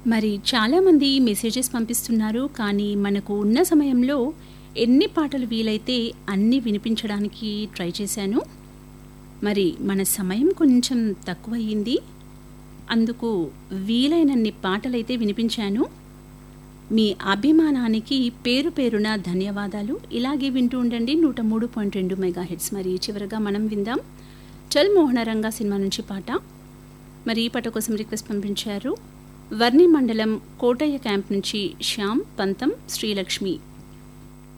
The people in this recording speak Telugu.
మరి చాలామంది మెసేజెస్ పంపిస్తున్నారు కానీ మనకు ఉన్న సమయంలో ఎన్ని పాటలు వీలైతే అన్ని వినిపించడానికి ట్రై చేశాను మరి మన సమయం కొంచెం తక్కువయ్యింది అందుకు వీలైనన్ని పాటలైతే వినిపించాను మీ అభిమానానికి పేరు పేరున ధన్యవాదాలు ఇలాగే వింటూ ఉండండి నూట మూడు పాయింట్ రెండు మెగా హెడ్స్ మరి చివరగా మనం విందాం చల్ మోహనరంగ సినిమా నుంచి పాట మరి ఈ పాట కోసం రిక్వెస్ట్ పంపించారు వర్ణి మండలం కోటయ్య క్యాంప్ నుంచి శ్యామ్ పంతం శ్రీలక్ష్మి